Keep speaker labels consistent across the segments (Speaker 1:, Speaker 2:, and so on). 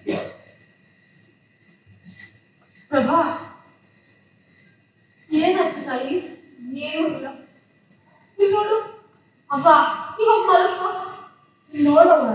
Speaker 1: ಪ್ರಭಾ ಏನಾಯ್ತು ತಾಯಿ
Speaker 2: ಏನೂ ಇಲ್ಲ
Speaker 1: ಇಲ್ಲಿ ನೋಡು
Speaker 2: ಅವ್ವ ಇವಾಗ ಮಲಗು
Speaker 1: ಇಲ್ಲಿ ನೋಡವ್ವ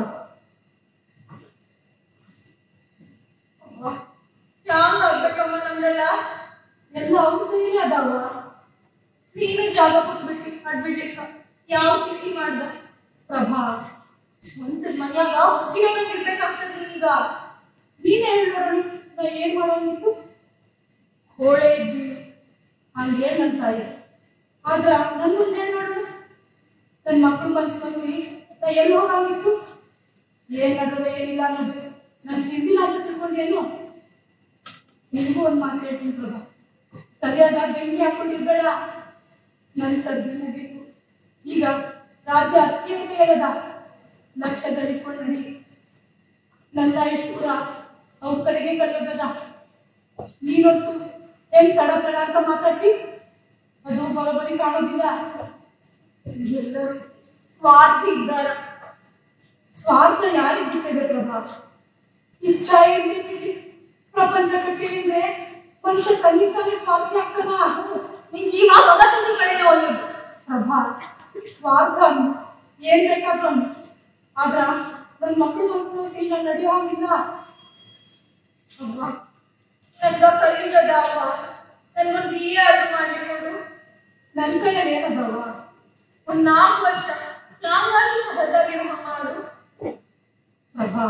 Speaker 2: ಅವ್ವ ಹ್ಯಾಂಗ ಆಗ್ಬೇಕಮ್ಮ ನಮ್ದೆಲ್ಲ
Speaker 1: ಎಲ್ಲ ಅವ್ರ ಕೈಲಿ ಅದಾವ
Speaker 2: ನೀನು ಜಾಗ ಕೊಟ್ಬಿಟ್ಟು ಮಾಡ್ಬಿಡ್ಲಿಕ್ಕ ಯಾವ ಚಿಂತೆ ಮಾಡ್ದ
Speaker 1: ಪ್ರಭಾ
Speaker 2: ಸ್ವಂತ ಮನ್ಯಾಗ ಹುಟ್ಟಿನವ್ರಂಗ್ ಇರ್ಬೇಕಾಗ್ತದ ನೀನೀಗ
Speaker 1: ನೀನೇ ಹೇಳಿ ನೋಡೋಣ ನಾ ಏನ್ ಮಾಡೋಣಿತ್ತು ಹೋಳೆ ಇದ್ವಿ ಹಂಗ ಹೇಳ ನನ್ ತಾಯಿ ಆದ್ರ ನನ್ ಮುಂದೆ ಹೇಳಿ ನೋಡೋಣ ನನ್ ಮಕ್ಳು ಮನ್ಸ್ಕೊಂಡ್ವಿ ನಾ ಎಲ್ಲಿ ಹೋಗಂಗಿತ್ತು ಏನ್ ನಡೆದ ಏನಿಲ್ಲ ಅನ್ನೋದು ನನ್ ತಿಂದಿಲ್ಲ ಅಂತ ತಿಳ್ಕೊಂಡೇನು ನಿನಗೂ ಒಂದ್ ಮಾತು ಹೇಳ್ತೀನಿ ಪ್ರಭಾ ತಲೆಯಾಗ ಬೆಂಕಿ ಹಾಕೊಂಡಿರ್ಬೇಡ ನನ್ ಸರ್ದಿ ಮುಗೀತು ಈಗ ರಾಜ್ಯ ಅತ್ಯಂತ ಹೇಳದ ಲಕ್ಷ ದಡಿಕೊಂಡು ನಡಿ ನನ್ನ ಎಷ್ಟು ದೂರ ಅವ್ರ ಕಡೆಗೆ ಕಳೆಯೋದದ ನೀನೊತ್ತು ಹೆಂಗ್ ತಡ ತಡ ಅಂತ ಮಾತಾಡ್ತಿ ಅದು ಬರೋಬರಿ ಕಾಣೋದಿಲ್ಲ
Speaker 2: ಎಲ್ಲರೂ ಸ್ವಾರ್ಥಿ ಇದ್ದಾರ
Speaker 1: ಸ್ವಾರ್ಥ ಯಾರಿಗೆ ಬಿಟ್ಟಿದೆ ಪ್ರಭಾ ಇಚ್ಛಾ ಇರ್ಲಿ ಪ್ರಪಂಚ ಕಟ್ಟಿದ್ರೆ ಮನುಷ್ಯ ತನ್ನಿಂತಾನೆ ಸ್ವಾರ್ಥಿ ಆಗ್ತಾನ
Speaker 2: ನಿನ್ ಜೀವ ಮಗ ಸಸಿ ಕಡೆನೇ ಒಳ್ಳೆಯದು
Speaker 1: ಪ್ರಭಾ ಸ್ವಾರ್ಥ ಅವ್ನು. ಏನ್ ಬೇಕಾದ್ರೂ ಅವ್ನು. ಆದ್ರ ನನ್ ಮಕ್ಕಳು ಮನಸ್ಸು ನಾನು ನಡೆಯೋ ಹಾಗಿಲ್ಲ ಪ್ರಭಾ
Speaker 2: ನನ್ಗ ಕಲಿಯುವುದದ ಅವ್ವ ನನ್ಗೊಂದು ಬಿ ಆದ್ರೂ ಮಾಡ್ಲಿಕ್ಕೋದು
Speaker 1: ನನ್ ಕೈಯಲ್ಲಿ ಏನದವ
Speaker 2: ಒಂದ್ ನಾಲ್ಕು ವರ್ಷ ನಾಲ್ಕಾರು ಶಹದಾಗಿರೋ ಮಾಡು
Speaker 1: ಪ್ರಭಾ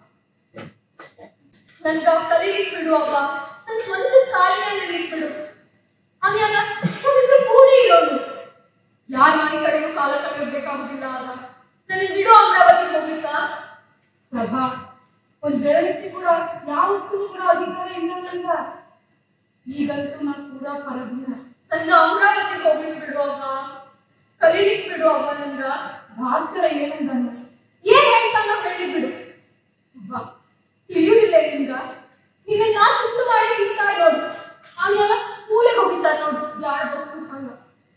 Speaker 2: ನನ್ಗ ಕಲೀಲಿಕ್ ಬಿಡು ಅವ್ವ ನನ್ ಸ್ವಂತ ಕಾಲಿನ ನಿಲ್ಲಿಕ್ ಬಿಡು ಆಮ್ಯಾಲ ನಾವಿಬ್ರು ಕೂಡಿ ಇರೋನು ಯಾರ ಮನೆ ಕಡೆಗೂ ಕಾಲ ಕಳೆಯೋಗ್ಬೇಕಾಗುದಿಲ್ಲ ಅಲ್ಲ ನನಗೆ ಬಿಡು ಅಮರಾವತಿಗೆ ಹೋಗ್ಲಿಕ್ಕ
Speaker 1: ಪ್ರಭಾ ಒಂದ್ ಬೆರಳಿಗೆ ಕೂಡ ಯಾವ ವಸ್ತುನು ಕೂಡ ಅಧಿಕಾರ ಇಲ್ಲ ನಂಗ ಈಗಂತೂ ನಾನು ಪೂರಾ ಪರದಿನ
Speaker 2: ನನ್ಗ ಅಮರಾವತಿಗೆ ಹೋಗ್ಲಿಕ್ ಬಿಡು ಅವ್ವ ಕಲೀಲಿಕ್ ಬಿಡು ಅವ್ವ ನನ್ಗ
Speaker 1: ಭಾಸ್ಕರ ಏನಂದಾನ
Speaker 2: ಏನ್ ಹೇಳ್ತಾನ ಹೇಳಿ ಬಿಡು ಅವ್ವ ತಿಳಿಯುವುದಿಲ್ಲ ನಿನ್ಗ ನಿನ್ನ ನಾ ತುಂಡು ಮಾಡಿ ತಿಂತಾರ ನೋಡು ಆಮೇಲೆ ಮೂಲೆಗೆ ಹೋಗಿತ್ತಾರ ನೋಡು ಯಾರ ವಸ್ತು ಹಂಗ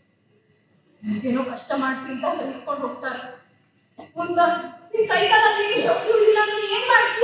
Speaker 2: ಏನೋ ಕಷ್ಟ ಮಾಡ್ತಿಂತ ಸಹಿಸ್ಕೊಂಡು ಹೋಗ್ತಾರ ಮುಂದ ನಿನ್ ಕೈ ಕಾಲಲ್ಲಿ ಶಕ್ತಿ ಉಳಿದಿಲ್ಲ ಅಂದ್ರೆ ಏನ್ ಮಾಡ್ತಿ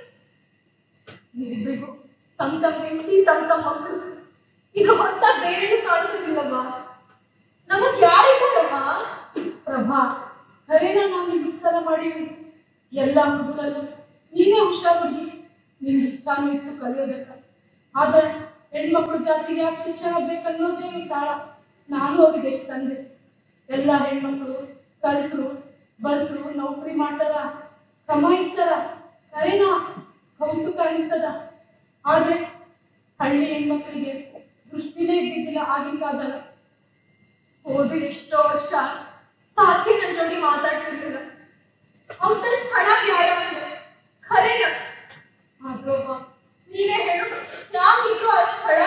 Speaker 2: ನೀವಿಬ್ರಿಗೂ ತಮ್ ತಮ್ ಹೆಂಡತಿ ತಮ್ ತಮ್ ಮಕ್ಕಳು ಇದ್ರ ಹೊರತ ಬೇರೇನು ಕಾಣಿಸೋದಿಲ್ಲವ್ವ ನಮಗ್ ಯಾರಿದ್ದಾರಮ್ಮ
Speaker 1: ಪ್ರಭಾ ಖರೇನ ನಾವು ವಿಚಾರ ಮಾಡಿ ಎಲ್ಲ ಮಗುಳಲ್ಲೂ ನೀನೇ ಹುಷಾರಾಗಿ ನಿನ್ ಇಚ್ಛಾನು ಇತ್ತು ಕಲಿಯೋದಕ್ಕ ಆದ್ರೆ ಹೆಣ್ಮಕ್ಳು ಜಾತಿಗೆ ಯಾಕೆ ಶಿಕ್ಷಣ ಬೇಕನ್ನೋದೇ ತಾಳ ನಾನು ಅವ್ರಿಗೆ ಎಷ್ಟು ತಂದೆ ಎಲ್ಲ ಹೆಣ್ಮಕ್ಳು ಕಲ್ತರು ಬಲ್ತರು ನೌಕರಿ ಮಾಡ್ತಾರ ಕಮಾಯಿಸ್ತಾರ ಖರೇನ ಕೌತುಕ ಅನಿಸ್ತದ ಆದ್ರೆ ಹಳ್ಳಿ ಹೆಣ್ಮಕ್ಳಿಗೆ ದೃಷ್ಟಿನೇ ಇದ್ದಿದ್ದಿಲ್ಲ ಆಗಿನ ಕಾಲದಾಗ
Speaker 2: ಹೋದ ಎಷ್ಟೋ ವರ್ಷ ಸಾಧ್ಯ ನನ್ ಜೋಡಿ ಮಾತಾಡ್ತಿರ್ಲಿಲ್ಲ ಅವ್ರ ಸ್ಥಳ ಬ್ಯಾಡ ಅಂದ್ರೆ ಖರೇನ ಆದ್ರೊಬ್ಬ ನೀನೇ ಹೇಳು ಯಾಕಿದ್ರು ಆ ಸ್ಥಳ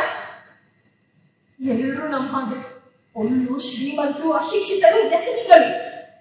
Speaker 2: ಎಲ್ರು ನಮ್ಮ ಹಾಗೆ ಒಳ್ಳು ಶ್ರೀಮಂತರು ಅಶಿಕ್ಷಿತರು ವ್ಯಸನಿಗಳು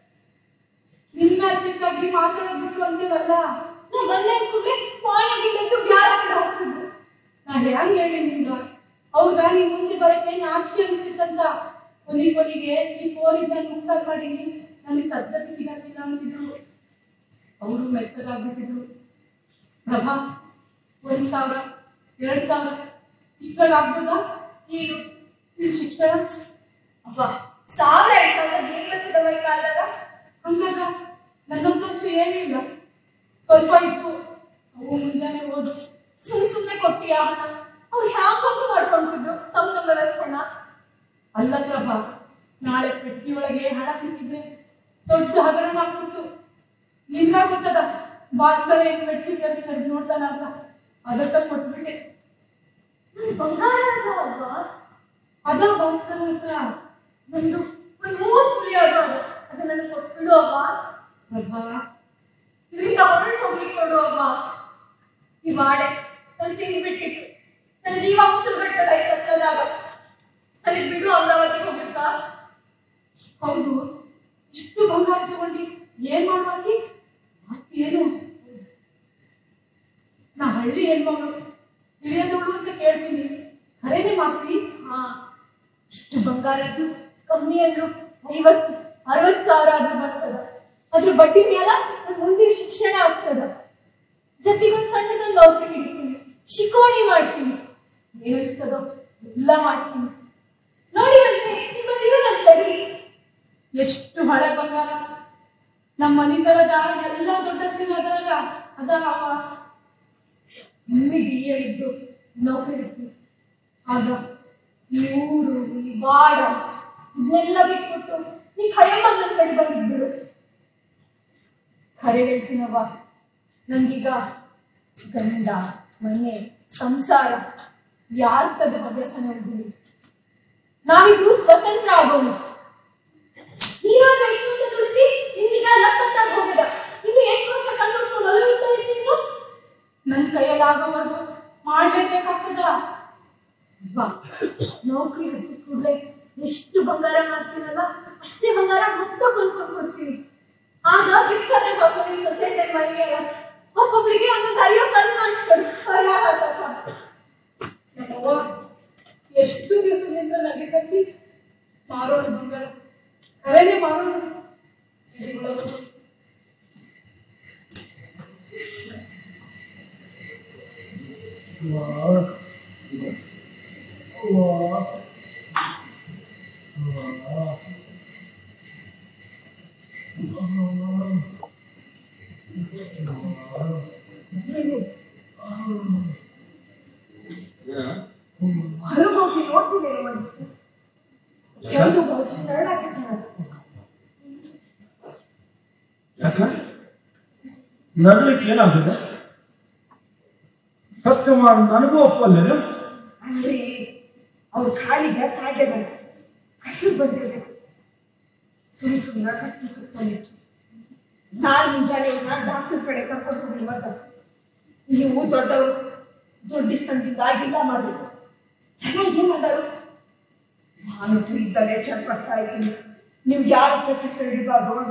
Speaker 1: ನಿನ್ನ ಚಿಕ್ಕಾಗಿ ಮಾತಾಡೋದ್ ಬಿಟ್ಟು ಅಂತೀವಲ್ಲ
Speaker 2: ನಾ ಬಂದೆ ಕೂಡಲೇ ಪಾಣಿಗೆ ಬಿಟ್ಟು ಬ್ಯಾರ ಕಡೆ ಹೋಗ್ತಿದ್ರು
Speaker 1: ನಾ ಹೆಂಗ್ ಹೇಳಿ ನಿಂಗ ಅವ್ಗ ನೀನ್ ಮುಂದೆ ಬರಕ್ಕೆ ನಾಚಿಕೆ ಅನ್ಸ್ತಿತ್ತಂತ ಕೊನಿಗೆ ಕೊನಿಗೆ ಈ ಫೋನಿಂದ ಮುಕ್ಸಾಲ್ ಮಾಡೀನಿ ನನಗೆ ಸದ್ಗತಿ ಸಿಗಕ್ಕಿಲ್ಲ ಅಂತಿದ್ರು ಅವರು ಮೆತ್ತಗಾಗ್ಬಿಟ್ಟಿದ್ರು ಪ್ರಭಾ ಒಂದ್ ಸಾವಿರ ಎರಡ್ ಸಾವಿರ ಇಷ್ಟೊಳಗೆ ಆಗ್ಬೋದಾ
Speaker 2: ಏನು
Speaker 1: ನಿನ್ ಶಿಕ್ಷಣ
Speaker 2: ಅಪ್ಪ ಸಾವಿರ ಎರಡ್ ಸಾವಿರದ ಏನ್ ಬರ್ತದವ ಈ ಕಾಲದಾಗ
Speaker 1: ಹಂಗಾಗ ನನ್ನ ಹತ್ರ ಏನಿಲ್ಲ ಸ್ವಲ್ಪ ಇತ್ತು ಅವು ಮುಂಜಾನೆ ಹೋದ್ರು
Speaker 2: ಸುಮ್ ಸುಮ್ನೆ ಕೊಟ್ಟಿಯ ಹಣ ಅವ್ರು ಹ್ಯಾಂಗೊಂದು ಮಾಡ್ಕೊಂತಿದ್ರು ತಮ್ಮ ತಮ್ಮ ವ್ಯವಸ್ಥೆನ
Speaker 1: ಅಲ್ಲ ಪ್ರಭಾ ನಾಳೆ ಪೆಟ್ಟಿ ಒಳಗೆ ಹಣ ಸಿಕ್ಕಿದ್ರೆ ದೊಡ್ಡ ಹಗರಣ ಆಗ್ತಿತ್ತು ನಿಂಗ ಗೊತ್ತದ ಭಾಸ್ಕರ ಏನ್ ಪೆಟ್ಟಿ ಕರೆದು ಕರೆದು ನೋಡ್ತಾನ ಅಂತ ಅದಕ್ಕ ಕೊಟ್ಬಿಟ್ಟೆ
Speaker 2: ನನ್ ಬಂಗಾರ ಅದಾವಲ್ವಾ
Speaker 1: ಅದ ಭಾಸ್ಕರ ಹತ್ರ
Speaker 2: ಒಂದು ಒಂದ್ ಮೂವತ್ತು ತುಲಿ ಅದು ಅದು ಅದು ನನಗೆ ಕೊಟ್ಬಿಡು ಅವ್ವ
Speaker 1: ಪ್ರಭಾ
Speaker 2: ಇದರಿಂದ ಹೊರಟು ಹೋಗ್ಲಿಕ್ಕೆ ಕೊಡು ಅವ್ವ ಈ ವಾಡೆ ನನ್ ತಿಂದ್ಬಿಟ್ಟಿತ್ತು ನನ್ ಜೀವ ಉಸಿರು ಬಿಟ್ಟದ ಈ ತತ್ತದಾಗ ನನಗೆ ಬಿಡು ಅಮರಾವತಿಗೆ ಹೋಗ್ಲಿಕ್ಕ
Speaker 1: ಹೌದು ಇಷ್ಟು ಬಂಗಾರ ತಗೊಂಡು ಏನ್ ಮಾಡುವಾಗಿ ಏನು ನಾ ಹಳ್ಳಿ ಹೆಣ್ಮಗಳು ತಿಳಿಯದವಳು ಅಂತ ಕೇಳ್ತೀನಿ ಖರೇನೆ ಮಾಡ್ತಿ
Speaker 2: ಹಾ ಇಷ್ಟು ಬಂಗಾರದ್ದು ಕಮ್ಮಿ ಅಂದ್ರು ಐವತ್ತು ಅರವತ್ತು ಸಾವಿರ ಆದ್ರೂ ಬರ್ತದ ಅದ್ರ ಬಡ್ಡಿ ಮೇಲ ನನ್ ಮುಂದಿನ ಶಿಕ್ಷಣ ಆಗ್ತದ ಜೊತೆಗೊಂದ್ ಸಣ್ಣದೊಂದು ನೌಕರಿ ಹಿಡಿತೀನಿ ಶಿಕೋಣಿ ಮಾಡ್ತೀನಿ ಏನಿಸ್ತದೋ ಎಲ್ಲ ಮಾಡ್ತೀನಿ ನೋಡಿದಂತೆ ನಿಮ್ಮಂದಿರೋ ನನ್ನ ತಡಿ
Speaker 1: ಎಷ್ಟು ಹಳೆ ಬಂಗಾರ ನಮ್ಮ ಮನಿತರದ ಎಲ್ಲ ದೊಡ್ಡಸ್ತಿನ ಅದ್ರಾಗ ಅದಾವ
Speaker 2: ನಿಮಗೆ ಇದ್ದು ನೌಕರಿ ಹಿಡಿತೀನಿ ಆಗ ಈ ಊರು ಈ ಬಾಡ ಇದನ್ನೆಲ್ಲ ಬಿಟ್ಬಿಟ್ಟು ನೀ ಖಯಮ್ಮ ನನ್ನ ಕಡೆ ಬಂದಿದ್ಬಿಡು ಖರೆ ಹೇಳ್ತೀನವ್ವ ನಂಗೀಗ ಗಂಡ ಮನೆ ಸಂಸಾರ ಯಾರ ತೆಗೆದ ಅಭ್ಯಾಸ ನಡೆದಿಲ್ಲ ನಾವಿಬ್ರು ಸ್ವತಂತ್ರ ಆಗೋಣ ನೀನಾದ್ರೂ ಎಷ್ಟು ಅಂತ ದುಡಿದಿ ಇಂದಿನ ಎಪ್ಪತ್ತಾಗಿ ಹೋಗಿದ ಇನ್ನು ಎಷ್ಟು ವರ್ಷ ಕಂಡುಕೊಂಡು ಅಲ್ಲೂ ಇರ್ತಾ ಇರ್ತೀನು
Speaker 1: ನನ್ನ ಕೈಯಲ್ಲಿ ಆಗೋವರೆಗೂ ಮಾಡ್ಲೇಬೇಕಾಗ್ತದ
Speaker 2: ಬಾ ನೌಕರಿ ಹತ್ತಿದ ಕೂಡಲೇ ಎಷ್ಟು ಬಂಗಾರ ಮಾಡ್ತೀನಲ್ಲ ಅಷ್ಟೇ ಬಂಗಾರ ಮೊತ್ತ ಕೊಂಡ್ಕೊಂಡು ಕೊಡ್ತೀನಿ ಆಗ ಬಿಸ್ತಾರೆ ಹಾಕೊಂಡು ಸೊಸೈಟಿ ಮನೆಯ ಒಬ್ಬೊಬ್ಳಿಗೆ ಒಂದೊಂದು ಅರಿಯೋ ಕಣ್ಣು ಮಾಡಿಸ್ಕೊಂಡು ಹೊರಗಾಗತ್ತ
Speaker 1: ನಮ್ಮವ್ವ ಎಷ್ಟು ದಿವಸದಿಂದ ನಡೀತೈತಿ ಮಾರೋಣ ಬಂಗಾರ ಕರೆನೆ ಮಾರೋಣ ಎಲ್ಲಿಗೊಳಗು?
Speaker 3: ಹೊರಗೆ ಹೋಗಿ ನೋಡ್ತಿದ್ದೇನೆ ಮನಸ್ಸು ಚಂದು ಬಹುಶಃ ನರಳಾಗಿದ್ದಾನೆ
Speaker 4: ಯಾಕ ನರಳಿಕ್ಕೆ ಏನಾಗಿದೆ ಸತ್ಯ ಮಾಡಿ ನನಗೂ ಒಪ್ಪಲ್ಲೇನು
Speaker 3: ಅಂದ್ರೆ ಅವ್ರ ಕಾಲಿಗೆ ತಾಗ್ಯದ ಹಸಿರು ಬಂದಿದೆ ಸುಮ್ ಸುಮ್ಮನೆ ಕಟ್ಟಿ ಕುತ್ಕೊಂಡಿತ್ತು ನಾಳೆ ಮುಂಜಾನೆ ನಾನು ಡಾಕ್ಟರ್ ಕಡೆ ಕರ್ಕೊಂಡು ಹೋಗಿ ಮತ್ತ ನೀವು ದೊಡ್ಡವರು ದುಡ್ಡಿಸ್ತಂದಿಂದ ಆಗಿಲ್ಲ ಮಾಡ್ಬೇಕು ಚೆನ್ನಾಗಿ ಏನ್ ಮಾಡೋರು ನಾನು ಇದ್ದಲ್ಲೇ ಚರ್ಪಿಸ್ತಾ ಇದ್ದೀನಿ ನೀವು ಯಾರು ಚರ್ಚಿಸ್ತಾ ಹಿಡಿಬಾರ್ದು ಅಂತ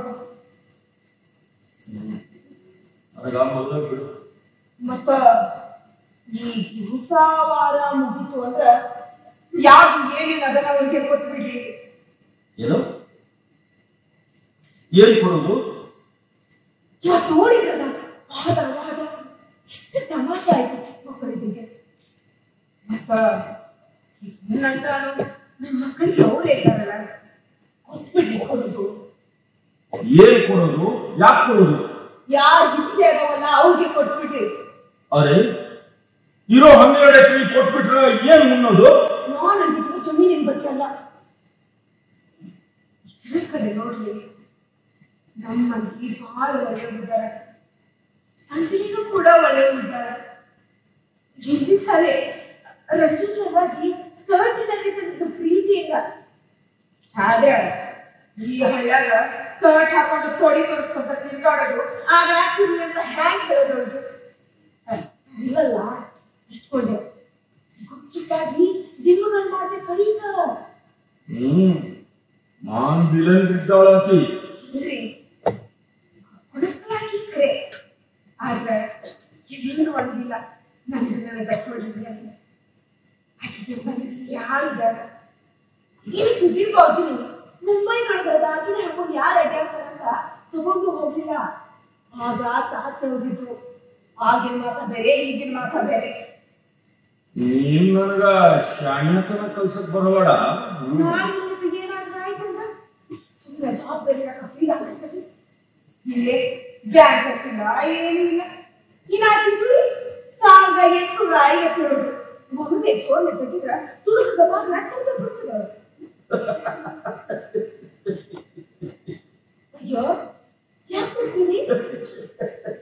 Speaker 4: ನನಗ ಮೊದಲು ಬಿಡು
Speaker 3: ಮತ್ತ ಈ ದಿವಸ ವಾರ ಮುಗೀತು ಅಂದ್ರ ಯಾವ್ದು ಏನೇನ್ ಅದನ್ನ ಅವ್ರಿಗೆ ಕೊಟ್ಬಿಡ್ರಿ
Speaker 4: ಏನು ಏನ್ ಕೊಡೋದು
Speaker 3: ಇವತ್ತು ನೋಡಿದ್ರಲ್ಲ ವಾದ ವಾದ ಎಷ್ಟು ತಮಾಷೆ ಆಯ್ತು ಚಿಕ್ಕ ಮಕ್ಕಳಿಗೆ ಮತ್ತ ನಂತರ ನಮ್ಮ ಮಕ್ಕಳಿಗೆ ಅವರೇ ಇದ್ದಾರಲ್ಲ ಕೊಟ್ಬಿಡ್ರಿ ಕೊಡುದು
Speaker 4: ಏನ್ ಕೊಡೋದು ಯಾಕೆ ಕೊಡೋದು
Speaker 3: ಯಾರು ಇಷ್ಟೇ ಅದವಲ್ಲ ಅವ್ರಿಗೆ ಕೊಟ್ಬಿಡ್ರಿ
Speaker 4: ಅರೆ ಇರೋ ಹನ್ನೆರಡು ಎಕರೆ ಕೊಟ್ಬಿಟ್ರೆ ಏನ್ ಮುನ್ನೋದು
Speaker 3: ನೋಡಂದಿದ್ರು ಜಮೀನಿನ ಬಗ್ಗೆ ಅಲ್ಲ ಇದ್ರ ಕಡೆ ನೋಡ್ರಿ ನಮ್ಮ ಮಂದಿ ಬಹಳ ಒಳ್ಳೆಯವಿದ್ದಾರೆ ಅಂಜಲಿನೂ ಕೂಡ ಒಳ್ಳೆಯವಿದ್ದಾರೆ ಹಿಂದಿನ ಸಾಲೆ ರಂಜಿತವಾಗಿ ಸ್ಕರ್ಟಿನಲ್ಲಿ ತಂದಿದ್ದು ಪ್ರೀತಿಯಿಂದ ಆದ್ರೆ ಈ ಹಳ್ಳ್ಯಾಗ ಸ್ಕರ್ಟ್ ಹಾಕೊಂಡು ತೊಡಿ ತೋರಿಸ್ಕೊಂತ ತಿರ್ಗಾಡೋದು ಆ ವ್ಯಾಸ್ತಿರ್ಲಿ ಅಂತ ಹ್ಯಾಂಗ್ ಹೇಳೋದು ಇಲ್ಲಲ್ಲ ಇಟ್ಕೊಂಡೆ ಗುಚ್ಚಿಟ್ಟಾಗಿ ದಿನಗಳು ಮಾಡದೆ ಕರೀತ
Speaker 4: ಹ್ಮ್ ನಾನ್ ಬಿಲನ್ ಬಿದ್ದವಳಂತಿ
Speaker 3: ಇಲ್ರಿ ಹೊಡಿಸ್ಲಾಗಿ ಖರೆ ಆದ್ರೆ ಇಲ್ಲಿಂದ ಒಂದಿಲ್ಲ ನನಗೆ ನನಗೆ ಕೊಡ್ರಿ ಅಂತ ಆಕೆಗೆ ಮನೆಯಲ್ಲಿ ಯಾರು ಬೇಡ ಇಲ್ಲಿ ಸುಧೀರ್ ಬಾಜುನಿ ಮುಂಬೈ ನೋಡಿದಾಗ ಆಕಿನ ಹಾಕೊಂಡು ಯಾರು ಅಡ್ಡಾಡ್ತಾರಂತ ತಗೊಂಡು ಹೋಗ್ಲಿಲ್ಲ ಆಗ ತಾತ ಹೋಗಿದ್ರು ಆಗಿನ ಮಾತ ಬೇರೆ ಈಗಿನ ಮಾತ ಬೇರೆ
Speaker 4: ನೀನ್ ನನಗ ಶಾಣ್ಯತನ ಕಲ್ಸಕ್ ಬರಬೇಡ
Speaker 3: ನಾಳೆ ಇವತ್ತಿಗೆ ಏನಾದ್ರೂ ಆಯ್ತಂದ್ರ ಸುಮ್ಮನೆ ಜವಾಬ್ದಾರಿ ಫೀಲ್ ಆಗ್ತದೆ ಇಲ್ಲೇ ಬ್ಯಾಂಕ್ ಹೋಗ್ತಿಲ್ಲ ಏನೂ ಇಲ್ಲ ಇನ್ನಾಕಿ ಸುರಿ ಸಾವಿರದ ಎಂಟುನೂರ ಐವತ್ತೇಳು ಒಮ್ಮೆ ಜೋರ್ನೆ ತೆಗಿದ್ರ ತುರುಕದ ಬಾಗ್ಲ ತಂದು ಬಿಡ್ತದ